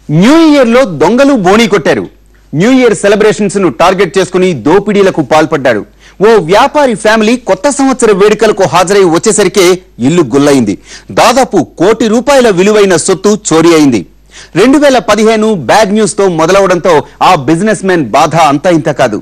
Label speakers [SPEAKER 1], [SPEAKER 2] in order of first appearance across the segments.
[SPEAKER 1] new year లో దొంగలు బోణీ కొట్టారు న్యూ ఇయర్ సెలబ్రేషన్స్ ను టార్గెట్ చేసుకుని దోపిడీలకు పాల్పడ్డారు ఓ వ్యాపారి ఫ్యామిలీ కొత్త సంవత్సర వేడుకలకు హాజరై వచ్చేసరికే ఇల్లు గుల్లయింది దాదాపు కోటి రూపాయల విలువైన సొత్తు చోరీ అయింది రెండు వేల పదిహేను బ్యాడ్ న్యూస్ తో మొదలవడంతో ఆ బిజినెస్ మ్యాన్ బాధ అంతా ఇంత కాదు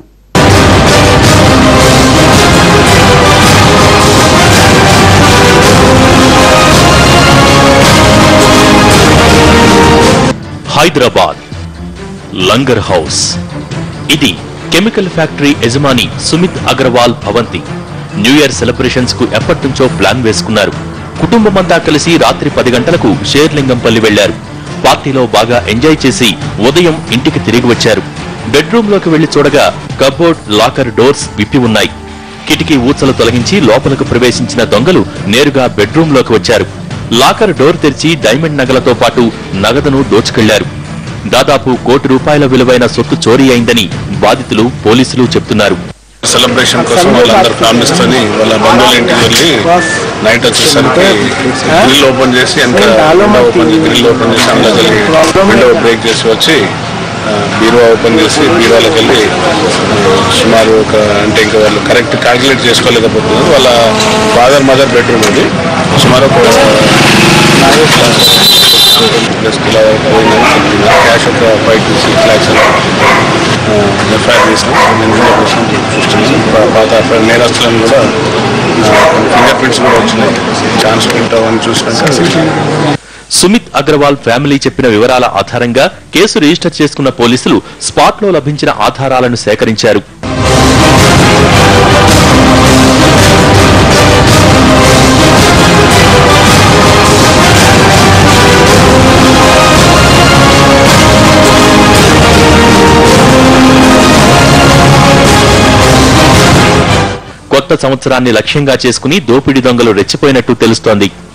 [SPEAKER 2] హైదరాబాద్ లంగర్ హౌస్ ఇది కెమికల్ ఫ్యాక్టరీ యజమాని సుమిత్ అగర్వాల్ భవంతి న్యూ ఇయర్ సెలబ్రేషన్స్ కు ఎప్పటినుంచో ప్లాన్ వేసుకున్నారు కుటుంబమంతా కలిసి రాత్రి పది గంటలకు షేర్లింగంపల్లి వెళ్లారు పార్టీలో బాగా ఎంజాయ్ చేసి ఉదయం ఇంటికి తిరిగి వచ్చారు బెడ్రూమ్ లోకి వెళ్లి చూడగా కబోర్డ్ లాకర్ డోర్స్ విప్పి ఉన్నాయి కిటికీ ఊచలు తొలగించి లోపలకు ప్రవేశించిన దొంగలు నేరుగా బెడ్రూమ్ లోకి వచ్చారు లాకర్ డోర్ తెరిచి డైమండ్ నగలతో పాటు నగదును దోచుకెళ్లారు దాదాపు కోటి రూపాయల విలువైన సొత్తు చోరీ అయిందని బాధితులు పోలీసులు చెప్తున్నారు
[SPEAKER 3] సెలబ్రేషన్ కోసం వాళ్ళందరూ ఫ్యామిలీస్ తోని వాళ్ళ బంధువుల ఇంటికి వెళ్ళి నైట్ వచ్చేసరికి గ్రిల్ ఓపెన్ చేసి వెనక విండో ఓపెన్ చేసి గ్రిల్ ఓపెన్ చేసి అందులో వెళ్ళి విండో బ్రేక్ చేసి వచ్చి ఆ, బీరువా ఓపెన్ చేసి బీరువాలోకి వెళ్ళి ఆ, సుమారు ఒక అంటే ఇంకా వాళ్ళు కరెక్ట్ క్యాల్కులేట్ చేసుకోలేకపోతున్నారు వాళ్ళ ఫాదర్ మదర్ బెడ్రూమ్ అది సుమారు ఒక ప్లస్ కిలో పోయిందని చెప్తున్నారు క్యాష్ ఒక five to six lakhs FIR చేసాం నిన్న కోసం చూస్తున్నాం పా- పాత ఎఫ్ఐఆర్ నేరస్తులను కూడా ఫింగర్ ప్రింట్స్ కూడా వచ్చినాయి ఛాన్స్ ప్రింట్ అవన్నీ చూసినాక
[SPEAKER 2] సుమిత్ అగర్వాల్ ఫ్యామిలీ చెప్పిన వివరాల ఆధారంగా కేసు రిజిస్టర్ చేసుకున్న పోలీసులు స్పాట్ లో లభించిన ఆధారాలను సేకరించారు కొత్త సంవత్సరాన్ని లక్ష్యంగా చేసుకుని దోపిడీ దొంగలు రెచ్చిపోయినట్టు తెలుస్తోంది